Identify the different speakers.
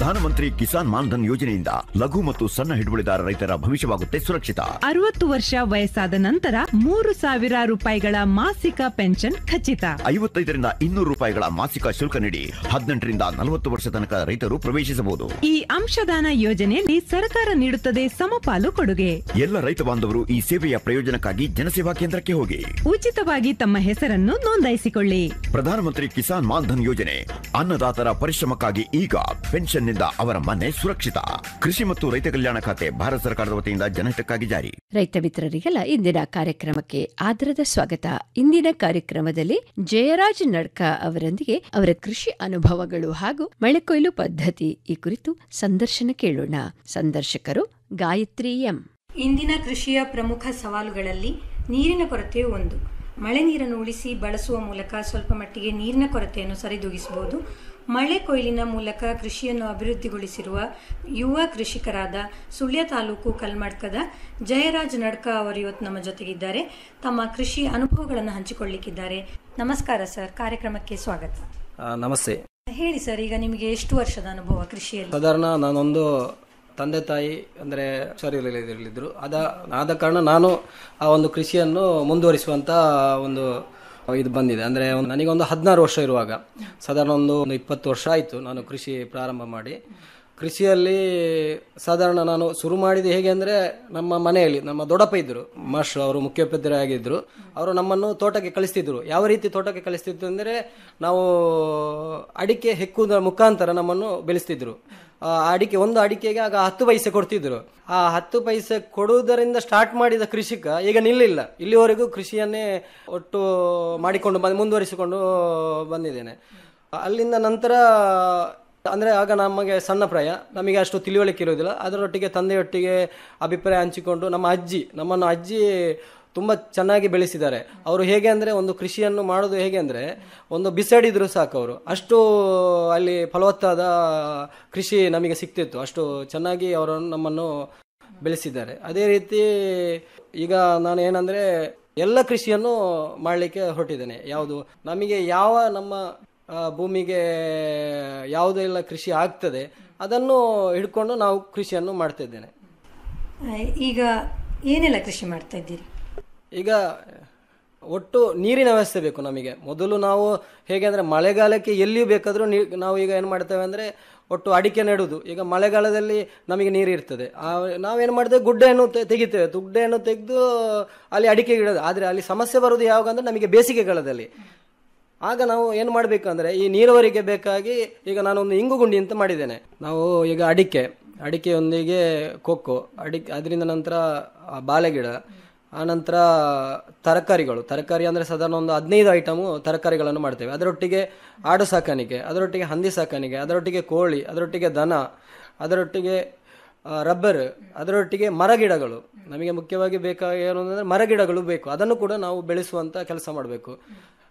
Speaker 1: ಪ್ರಧಾನಮಂತ್ರಿ ಕಿಸಾನ್ ಮಾನ್ಧನ್ ಯೋಜನೆಯಿಂದ ಲಘು ಮತ್ತು ಸಣ್ಣ ಹಿಡುವಳಿದಾರ ರೈತರ ಭವಿಷ್ಯವಾಗುತ್ತೆ ಸುರಕ್ಷಿತ
Speaker 2: ಅರವತ್ತು ವರ್ಷ ವಯಸ್ಸಾದ ನಂತರ ಮೂರು ಸಾವಿರ ರೂಪಾಯಿಗಳ ಮಾಸಿಕ ಪೆನ್ಷನ್ ಖಚಿತ
Speaker 1: ಐವತ್ತೈದರಿಂದ ಇನ್ನೂರು ರೂಪಾಯಿಗಳ ಮಾಸಿಕ ಶುಲ್ಕ ನೀಡಿ ಹದಿನೆಂಟರಿಂದ ನಲವತ್ತು ವರ್ಷ ತನಕ ರೈತರು ಪ್ರವೇಶಿಸಬಹುದು
Speaker 2: ಈ ಅಂಶದಾನ ಯೋಜನೆಯಲ್ಲಿ ಸರ್ಕಾರ ನೀಡುತ್ತದೆ ಸಮಪಾಲು ಕೊಡುಗೆ
Speaker 1: ಎಲ್ಲ ರೈತ ಬಾಂಧವರು ಈ ಸೇವೆಯ ಪ್ರಯೋಜನಕ್ಕಾಗಿ ಜನಸೇವಾ ಕೇಂದ್ರಕ್ಕೆ ಹೋಗಿ
Speaker 2: ಉಚಿತವಾಗಿ ತಮ್ಮ ಹೆಸರನ್ನು ನೋಂದಾಯಿಸಿಕೊಳ್ಳಿ
Speaker 1: ಪ್ರಧಾನಮಂತ್ರಿ ಕಿಸಾನ್ ಮಾನ್ಧನ್ ಯೋಜನೆ ಅನ್ನದಾತರ ಪರಿಶ್ರಮಕ್ಕಾಗಿ ಈಗ ಪೆನ್ಷನ್ನಿಂದ ಅವರ ಮನೆ ಸುರಕ್ಷಿತ ಕೃಷಿ ಮತ್ತು ರೈತ ಕಲ್ಯಾಣ ಖಾತೆ ಭಾರತ ಸರ್ಕಾರದ ವತಿಯಿಂದ ಜನಹಿತಕ್ಕಾಗಿ ಜಾರಿ
Speaker 3: ರೈತ ಮಿತ್ರರಿಗೆಲ್ಲ ಇಂದಿನ ಕಾರ್ಯಕ್ರಮಕ್ಕೆ ಆದರದ ಸ್ವಾಗತ ಇಂದಿನ ಕಾರ್ಯಕ್ರಮದಲ್ಲಿ ಜಯರಾಜ್ ನಡ್ಕ ಅವರೊಂದಿಗೆ ಅವರ ಕೃಷಿ ಅನುಭವಗಳು ಹಾಗೂ ಮಳೆಕೊಯ್ಲು ಪದ್ಧತಿ ಈ ಕುರಿತು ಸಂದರ್ಶನ ಕೇಳೋಣ ಸಂದರ್ಶಕರು ಗಾಯತ್ರಿ ಎಂ
Speaker 4: ಇಂದಿನ ಕೃಷಿಯ ಪ್ರಮುಖ ಸವಾಲುಗಳಲ್ಲಿ ನೀರಿನ ಕೊರತೆಯೂ ಒಂದು ಮಳೆ ನೀರನ್ನು ಉಳಿಸಿ ಬಳಸುವ ಮೂಲಕ ಸ್ವಲ್ಪ ಮಟ್ಟಿಗೆ ನೀರಿನ ಕೊರತೆಯನ್ನು ಸರಿದೂಗಿಸಬಹುದು ಮಳೆ ಕೊಯ್ಲಿನ ಮೂಲಕ ಕೃಷಿಯನ್ನು ಅಭಿವೃದ್ಧಿಗೊಳಿಸಿರುವ ಯುವ ಕೃಷಿಕರಾದ ಸುಳ್ಯ ತಾಲೂಕು ಕಲ್ಮಡ್ಕದ ಜಯರಾಜ್ ನಡ್ಕ ಅವರು ಇವತ್ತು ನಮ್ಮ ಜೊತೆಗಿದ್ದಾರೆ ತಮ್ಮ ಕೃಷಿ ಅನುಭವಗಳನ್ನು ಹಂಚಿಕೊಳ್ಳಿಕ್ಕಿದ್ದಾರೆ ನಮಸ್ಕಾರ ಸರ್ ಕಾರ್ಯಕ್ರಮಕ್ಕೆ ಸ್ವಾಗತ
Speaker 5: ಆ, ನಮಸ್ತೆ
Speaker 4: ಹೇಳಿ ಸರ್ ಈಗ ನಿಮಗೆ ಎಷ್ಟು ವರ್ಷದ ಅನುಭವ ಕೃಷಿಯಲ್ಲಿ
Speaker 5: ಸಾಧಾರಣ ನಾನೊಂದು ತಂದೆ ತಾಯಿ ಅಂದರೆ ಶರೀರದಲ್ಲಿದ್ದರು ಅದ ಆದ ಕಾರಣ ನಾನು ಆ ಒಂದು ಕೃಷಿಯನ್ನು ಮುಂದುವರಿಸುವಂಥ ಒಂದು ಇದು ಬಂದಿದೆ ಅಂದರೆ ನನಗೊಂದು ಹದಿನಾರು ವರ್ಷ ಇರುವಾಗ ಸಾಧಾರಣ ಒಂದು ಒಂದು ಇಪ್ಪತ್ತು ವರ್ಷ ಆಯಿತು ನಾನು ಕೃಷಿ ಪ್ರಾರಂಭ ಮಾಡಿ ಕೃಷಿಯಲ್ಲಿ ಸಾಧಾರಣ ನಾನು ಶುರು ಮಾಡಿದ ಹೇಗೆ ಅಂದರೆ ನಮ್ಮ ಮನೆಯಲ್ಲಿ ನಮ್ಮ ದೊಡ್ಡಪ್ಪ ಇದ್ದರು ಮಾಸ್ಟರ್ ಅವರು ಮುಖ್ಯೋಪಾಧ್ಯಾಯರಾಗಿದ್ದರು ಅವರು ನಮ್ಮನ್ನು ತೋಟಕ್ಕೆ ಕಳಿಸ್ತಿದ್ರು ಯಾವ ರೀತಿ ತೋಟಕ್ಕೆ ಕಳಿಸ್ತಿದ್ರು ಅಂದರೆ ನಾವು ಅಡಿಕೆ ಹೆಕ್ಕುವುದರ ಮುಖಾಂತರ ನಮ್ಮನ್ನು ಬೆಳೆಸ್ತಿದ್ರು ಆ ಅಡಿಕೆ ಒಂದು ಅಡಿಕೆಗೆ ಆಗ ಹತ್ತು ಪೈಸೆ ಕೊಡ್ತಿದ್ರು ಆ ಹತ್ತು ಪೈಸೆ ಕೊಡುವುದರಿಂದ ಸ್ಟಾರ್ಟ್ ಮಾಡಿದ ಕೃಷಿಕ ಈಗ ನಿಲ್ಲಿಲ್ಲ ಇಲ್ಲಿವರೆಗೂ ಕೃಷಿಯನ್ನೇ ಒಟ್ಟು ಮಾಡಿಕೊಂಡು ಬಂದು ಮುಂದುವರಿಸಿಕೊಂಡು ಬಂದಿದ್ದೇನೆ ಅಲ್ಲಿಂದ ನಂತರ ಅಂದರೆ ಆಗ ನಮಗೆ ಸಣ್ಣ ಪ್ರಾಯ ನಮಗೆ ಅಷ್ಟು ತಿಳುವಳಿಕೆ ಇರೋದಿಲ್ಲ ಅದರೊಟ್ಟಿಗೆ ತಂದೆಯೊಟ್ಟಿಗೆ ಅಭಿಪ್ರಾಯ ಹಂಚಿಕೊಂಡು ನಮ್ಮ ಅಜ್ಜಿ ನಮ್ಮನ್ನು ಅಜ್ಜಿ ತುಂಬ ಚೆನ್ನಾಗಿ ಬೆಳೆಸಿದ್ದಾರೆ ಅವರು ಹೇಗೆ ಅಂದರೆ ಒಂದು ಕೃಷಿಯನ್ನು ಮಾಡೋದು ಹೇಗೆ ಅಂದರೆ ಒಂದು ಬಿಸಾಡಿದ್ರು ಸಾಕು ಅವರು ಅಷ್ಟು ಅಲ್ಲಿ ಫಲವತ್ತಾದ ಕೃಷಿ ನಮಗೆ ಸಿಗ್ತಿತ್ತು ಅಷ್ಟು ಚೆನ್ನಾಗಿ ಅವರು ನಮ್ಮನ್ನು ಬೆಳೆಸಿದ್ದಾರೆ ಅದೇ ರೀತಿ ಈಗ ನಾನು ಏನಂದರೆ ಎಲ್ಲ ಕೃಷಿಯನ್ನು ಮಾಡಲಿಕ್ಕೆ ಹೊರಟಿದ್ದೇನೆ ಯಾವುದು ನಮಗೆ ಯಾವ ನಮ್ಮ ಆ, ಭೂಮಿಗೆ ಯಾವುದೆಲ್ಲ ಕೃಷಿ ಆಗ್ತದೆ ಅದನ್ನು ಹಿಡ್ಕೊಂಡು ನಾವು ಕೃಷಿಯನ್ನು ಮಾಡ್ತಾ ಇದ್ದೇನೆ
Speaker 4: ಆ, ಈಗ ಏನೆಲ್ಲ ಕೃಷಿ ಮಾಡ್ತಾ ಇದ್ದೀರಿ
Speaker 5: ಈಗ ಒಟ್ಟು ನೀರಿನ ವ್ಯವಸ್ಥೆ ಬೇಕು ನಮಗೆ ಮೊದಲು ನಾವು ಹೇಗೆ ಅಂದರೆ ಮಳೆಗಾಲಕ್ಕೆ ಎಲ್ಲಿಯೂ ಬೇಕಾದರೂ ನೀ ನಾವು ಈಗ ಏನು ಮಾಡ್ತೇವೆ ಅಂದರೆ ಒಟ್ಟು ಅಡಿಕೆ ನೆಡುವುದು ಈಗ ಮಳೆಗಾಲದಲ್ಲಿ ನಮಗೆ ನೀರು ಇರ್ತದೆ ಆ ನಾವೇನು ಮಾಡ್ತೇವೆ ಗುಡ್ಡೆಯನ್ನು ತೆ- ತೆಗಿತೇವೆ ಗುಡ್ಡೆಯನ್ನು ತೆಗೆದು ಅಲ್ಲಿ ಅಡಿಕೆ ಇಡೋದು ಆದರೆ ಅಲ್ಲಿ ಸಮಸ್ಯೆ ಬರೋದು ಯಾವಾಗ ಅಂದರೆ ನಮಗೆ ಬೇಸಿಗೆಗಾಲದಲ್ಲಿ ಆಗ ನಾವು ಏನು ಮಾಡಬೇಕಂದ್ರೆ ಈ ನೀರಾವರಿಗೆ ಬೇಕಾಗಿ ಈಗ ನಾನೊಂದು ಇಂಗುಗುಂಡಿ ಅಂತ ಮಾಡಿದ್ದೇನೆ ನಾವು ಈಗ ಅಡಿಕೆ ಅಡಿಕೆಯೊಂದಿಗೆ ಕೊಕ್ಕೋ ಅಡಿಕೆ ಅದರಿಂದ ನಂತರ ಆ ಬಾಳೆಗಿಡ ಆನಂತರ ತರಕಾರಿಗಳು ತರಕಾರಿ ಅಂದರೆ ಸಾಧಾರಣ ಒಂದು ಹದಿನೈದು ಐಟಮು ತರಕಾರಿಗಳನ್ನು ಮಾಡ್ತೇವೆ ಅದರೊಟ್ಟಿಗೆ ಆಡು ಸಾಕಾಣಿಕೆ ಅದರೊಟ್ಟಿಗೆ ಹಂದಿ ಸಾಕಾಣಿಕೆ ಅದರೊಟ್ಟಿಗೆ ಕೋಳಿ ಅದರೊಟ್ಟಿಗೆ ದನ ಅದರೊಟ್ಟಿಗೆ ಆ, ರಬ್ಬರ್ ಅದರೊಟ್ಟಿಗೆ ಮರಗಿಡಗಳು ನಮಗೆ ಮುಖ್ಯವಾಗಿ ಬೇಕಾಗಿ ಏನು ಅಂದರೆ ಮರಗಿಡಗಳು ಬೇಕು ಅದನ್ನು ಕೂಡ ನಾವು ಬೆಳೆಸುವಂಥ ಕೆಲಸ ಮಾಡಬೇಕು